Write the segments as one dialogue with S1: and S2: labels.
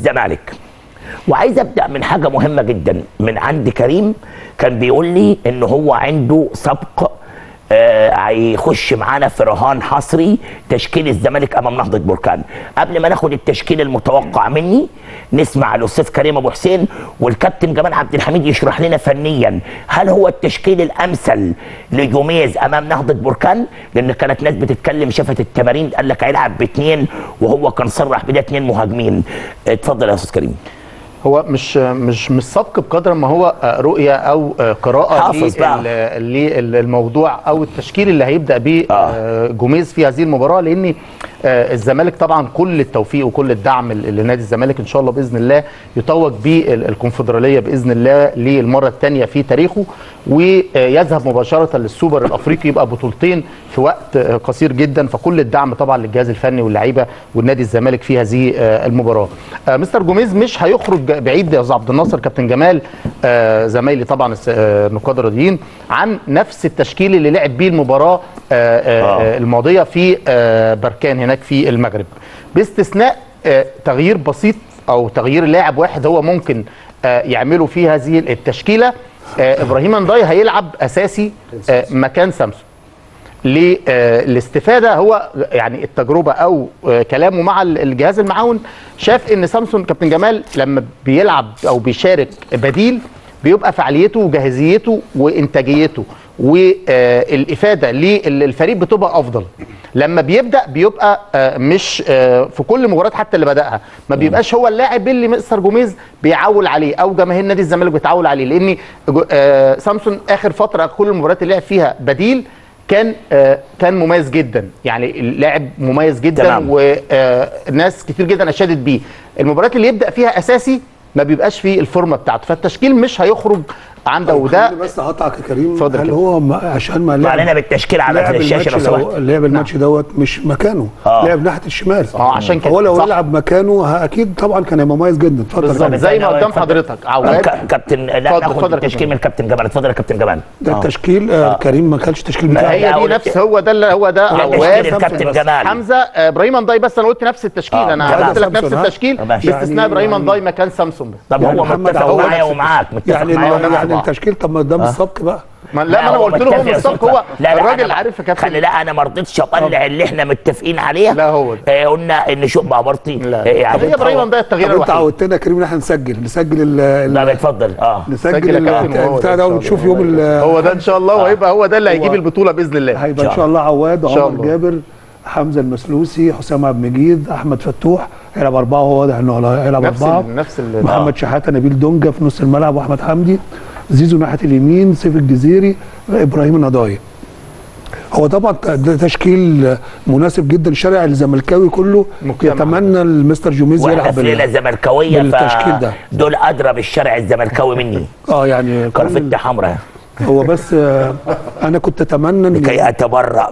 S1: الزمالك وعايز ابدا من حاجه مهمه جدا من عند كريم كان بيقول لي ان هو عنده سبق آه، هيخش معانا في رهان حصري تشكيل الزمالك امام نهضه بركان قبل ما ناخد التشكيل المتوقع مني نسمع الاستاذ كريم ابو حسين والكابتن جمال عبد الحميد يشرح لنا فنيا هل هو التشكيل الامثل لجوميز امام نهضه بركان لان كانت ناس بتتكلم شافت التمارين قال لك هيلعب باثنين وهو كان صرح بده اثنين مهاجمين اتفضل يا استاذ كريم
S2: هو مش مش مش سبق بقدر ما هو آه، رؤيه او آه، قراءه
S1: حافظ بقى.
S2: لل- للموضوع او التشكيل اللي هيبدا بيه
S1: آه.
S2: آه، جوميز في هذه المباراه لان آه، الزمالك طبعا كل التوفيق وكل الدعم ل- لنادي الزمالك ان شاء الله باذن الله يتوج بالكونفدراليه باذن الله للمره الثانيه في تاريخه ويذهب مباشره للسوبر الافريقي يبقى بطولتين في وقت آه، قصير جدا فكل الدعم طبعا للجهاز الفني واللعيبه والنادي الزمالك في هذه آه، المباراه آه، مستر جوميز مش هيخرج بعيد يا استاذ عبد الناصر كابتن جمال آه، زمايلي طبعا الس- آه، النقاد الرياضيين عن نفس التشكيل اللي لعب بيه المباراه آه، آه،
S1: آه.
S2: الماضيه في آه، بركان هناك في المغرب باستثناء آه، تغيير بسيط او تغيير لاعب واحد هو ممكن آه، يعمله في هذه التشكيله آه، ابراهيم انداي هيلعب اساسي آه، مكان سامسون للاستفاده هو يعني التجربه او آه، كلامه مع ال- الجهاز المعاون شاف ان سامسون كابتن جمال لما بيلعب او بيشارك بديل بيبقى فعاليته وجاهزيته وانتاجيته والافاده للفريق بتبقى افضل لما بيبدا بيبقى آه، مش آه، في كل مباراه حتى اللي بداها ما بيبقاش هو اللاعب اللي مستر جوميز بيعول عليه او جماهير نادي الزمالك بتعول عليه لان جو- آه، سامسون اخر فتره كل المباريات اللي لعب فيها بديل كان آه، كان مميز جدا يعني اللاعب مميز جدا
S1: تمام.
S2: وناس كتير جدا اشادت بيه المباريات اللي يبدا فيها اساسي ما بيبقاش فيه الفورمه بتاعته فالتشكيل مش هيخرج عنده وده
S3: خليني بس اقطعك يا كريم
S2: اتفضل
S3: هل
S2: كده.
S3: هو ما عشان ما
S1: طلع
S3: لعب
S1: لنا بالتشكيل على
S3: لعب
S1: الشاشه لو
S3: الماتش
S1: سمحت
S3: دو- لعب الماتش دوت مش مكانه
S1: آه.
S3: لعب ناحيه الشمال
S2: اه عشان كده
S3: هو لو
S2: صح.
S3: يلعب مكانه ه- اكيد طبعا كان هيبقى مميز جدا اتفضل يا
S2: بالظبط
S3: كريم.
S2: زي ما قدام
S1: اتفضل.
S2: حضرتك عواد
S1: ك- كابتن لا
S2: اتفضل،
S1: ناخد
S2: اتفضل يا
S1: التشكيل
S2: كابتن.
S1: من الكابتن جمال اتفضل يا كابتن جمال
S3: ده
S1: آه.
S3: التشكيل آه. كريم ما كانش التشكيل
S1: ما
S3: بتاعه
S1: هي-
S2: هي دي
S1: أول-
S2: نفس هو ده اللي هو ده
S1: لا،
S2: عواد
S1: تشكيل الكابتن
S2: بس
S1: جمال.
S2: حمزه آه، ابراهيم انداي بس انا قلت نفس التشكيل
S1: آه،
S2: انا
S1: جمال
S2: قلت لك
S3: سامسون،
S2: نفس
S3: ها؟
S2: التشكيل
S1: ماشي.
S2: باستثناء
S3: يعني-
S2: ابراهيم
S3: يعني-
S2: انداي مكان سامسون بس
S1: طب
S3: يعني
S1: هو
S3: محمد
S1: متفق
S3: عواد
S1: معايا
S3: نفس-
S1: ومعاك متفق
S3: يعني
S1: معايا ومعاك
S3: يعني
S1: آه.
S3: التشكيل طب ما قدام السبق بقى
S2: ما لا ما انا
S1: هو
S2: قلت له
S1: متفق
S2: هو
S1: يا
S2: السبق
S1: سلطان.
S2: هو
S1: لا لا
S2: الراجل
S1: أنا-
S2: عارف يا كابتن
S1: خلي لا انا ما رضيتش اطلع اللي احنا متفقين عليه
S2: لا هو ده.
S1: آه قلنا ان شوف بعبرتي
S2: لا
S1: آه،
S2: طب هي ابراهيم انداي التغيير
S3: طب انت
S2: الوحيد
S3: عودتنا يا كريم ان احنا نسجل نسجل ال- ال-
S1: لا اتفضل اه
S3: نسجل
S2: سجل يا
S3: ال-
S2: كابتن وهو
S3: البتاع
S2: ده
S3: ده
S2: إن شاء
S3: ونشوف
S2: الله.
S3: يوم ال-
S2: هو ده ان شاء الله وهيبقى هو ده اللي هيجيب
S3: هو-
S2: البطوله باذن الله
S3: هيبقى
S1: إن
S3: ان شاء الله عواد
S2: إن شاء
S3: عمر
S2: الله.
S3: جابر حمزه المسلوسي حسام عبد المجيد احمد فتوح هيلعب اربعه وهو واضح انه هيلعب
S2: نفس
S3: اربعه
S2: ال- نفس ال-
S3: محمد شحاته نبيل دونجا في نص الملعب واحمد حمدي زيزو ناحيه اليمين سيف الجزيري ابراهيم النضاي هو طبعا ده تشكيل مناسب جدا شارع الزملكاوي كله
S2: مجتمع.
S3: يتمنى المستر جوميز
S1: واحنا
S3: يلعب
S1: في ليله
S3: بال-
S1: زملكاويه
S3: بالتشكيل ده.
S1: دول ادرى بالشارع الزملكاوي مني
S3: اه يعني كل-
S1: كرفتة حمراء
S3: هو بس آه، انا كنت اتمنى ان
S1: كي اتبرأ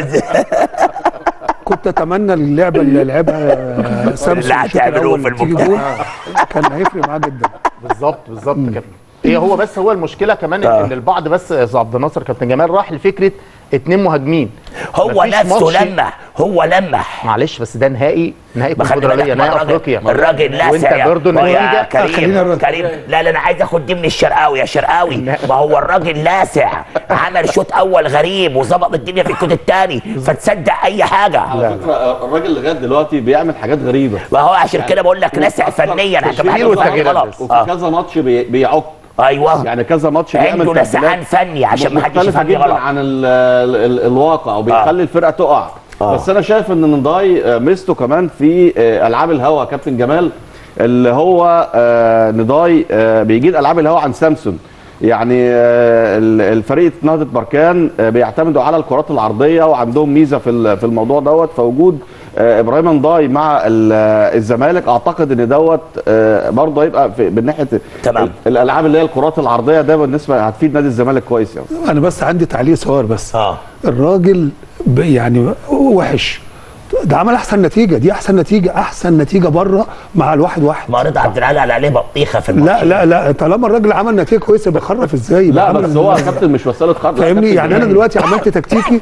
S3: كنت اتمنى اللعبه اللي لعبها آه، سامسون
S1: اللي
S3: الشوط
S1: هتعملوه
S3: الأول
S1: في
S3: تيجي
S1: المباراة.
S3: جول، كان هيفرق معاه جدا
S2: بالظبط بالظبط كده هي هو بس هو المشكله كمان
S1: آه.
S2: ان البعض بس يا أستاذ عبد الناصر كابتن جمال راح لفكره اتنين مهاجمين
S1: هو
S2: مفيش
S1: نفسه
S2: ماتش-
S1: لمح هو لمح
S2: معلش بس ده نهائي نهائي
S1: ما خلي بالك
S2: كونفدراليه
S1: ما
S2: نهائي
S1: الراجل-
S2: افريقيا
S1: الراجل لاسع
S2: وانت
S1: يا-
S2: برضه
S1: ما يا
S2: النتيجه
S1: كريم
S3: خلينا-
S1: كريم لا لا انا عايز اخد دي من الشرقاوي يا شرقاوي ما هو الراجل لاسع عمل شوط اول غريب وظبط الدنيا في الشوط الثاني فتصدق اي حاجه
S4: على فكره الراجل لغايه دلوقتي بيعمل حاجات غريبه
S1: ما هو عشان كده بقول لك لاسع فنيا عشان
S2: تشكيل
S1: حاجه
S2: والتغييرات
S1: غلط
S2: بس.
S4: وفي
S1: آه.
S4: كذا ماتش بي- بيعك
S1: ايوه
S4: يعني كذا ماتش بيعمل
S1: عنده لسعان
S4: تبديلات
S1: فني عشان ما حدش
S4: مختلفه
S1: يفهمني
S4: جدا
S1: غلط
S4: عن ال ال الواقع وبيخلي الفرقه تقع
S1: آه.
S4: بس انا شايف ان نضاي آه، ميزته كمان في آه، العاب الهوا كابتن جمال اللي هو آه، نضاي آه، بيجيد العاب الهوا عن سامسون يعني آه، ال- الفريق نهضه بركان آه، بيعتمدوا على الكرات العرضيه وعندهم ميزه في ال- في الموضوع دوت فوجود آه، ابراهيم نضاي مع ال- آه، الزمالك اعتقد ان دوت آه، برضه هيبقى في- من ناحيه
S1: تمام.
S4: ال- الالعاب اللي هي الكرات العرضيه ده بالنسبه هتفيد نادي الزمالك كويس يعني
S3: انا بس عندي تعليق صغير بس
S1: اه
S3: الراجل ب- يعني وحش ده عمل احسن نتيجه دي احسن نتيجه احسن نتيجه بره مع الواحد واحد
S1: ما رضا عبد العال قال عليه بطيخه في الماتش
S3: لا لا لا طالما الراجل عمل نتيجه كويسه بيخرف ازاي
S4: لا
S3: بيعمل-
S4: بس هو كابتن مش وسيله خرج
S3: فاهمني يعني انا دلوقتي عملت تكتيكي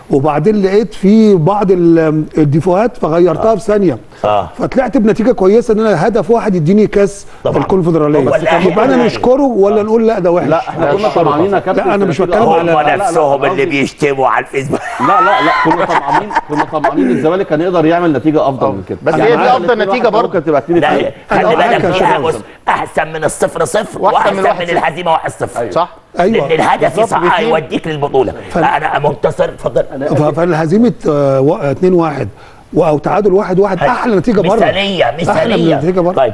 S3: وبعدين لقيت في بعض ال- الديفوهات فغيرتها في ثانيه
S1: آه.
S3: فطلعت بنتيجه كويسه ان انا هدف واحد يديني كاس
S1: طبعاً.
S3: الكونفدراليه
S1: هو الأهلي-
S3: يبقى انا نشكره ولا نقول لا ده وحش
S4: لا احنا كنا طمعانين يا كابتن
S3: لا، أنا
S4: في
S3: مش
S4: نتيجة
S3: بتكلم
S4: أفضل.
S3: على-
S1: هم
S4: لا، لا، لا،
S1: نفسهم
S4: أنا
S1: اللي
S4: قصدي-
S1: بيشتموا على الفيسبوك
S4: لا لا لا كنا طمعانين كنا طمعانين الزمالك كان يقدر يعمل نتيجه افضل من كده
S2: بس
S4: يعني
S2: هي دي
S4: عمل
S2: أفضل
S4: اتنين
S2: نتيجة
S4: واحد،
S2: برضه.
S4: ممكن تبقى اتنين
S1: لا
S4: اتنين.
S1: خلي
S3: أنا معاك
S1: بالك
S3: يا
S1: فيها
S3: شباب.
S1: بص احسن من الصفر صفر
S2: وأحسن
S1: واحسن
S2: من
S1: من,
S2: واحد صفر.
S1: الهزيمه واحد صفر
S2: صح
S3: ايوه
S1: لان الهدف
S2: بالظبط
S1: صح
S2: باتنين.
S1: هيوديك للبطوله انا منتصر اتفضل
S3: ف- فالهزيمه 2 1 او تعادل 1 1 احلى نتيجه بره
S1: مثاليه
S3: احلى من
S1: مثاليه
S3: النتيجه بره
S1: طيب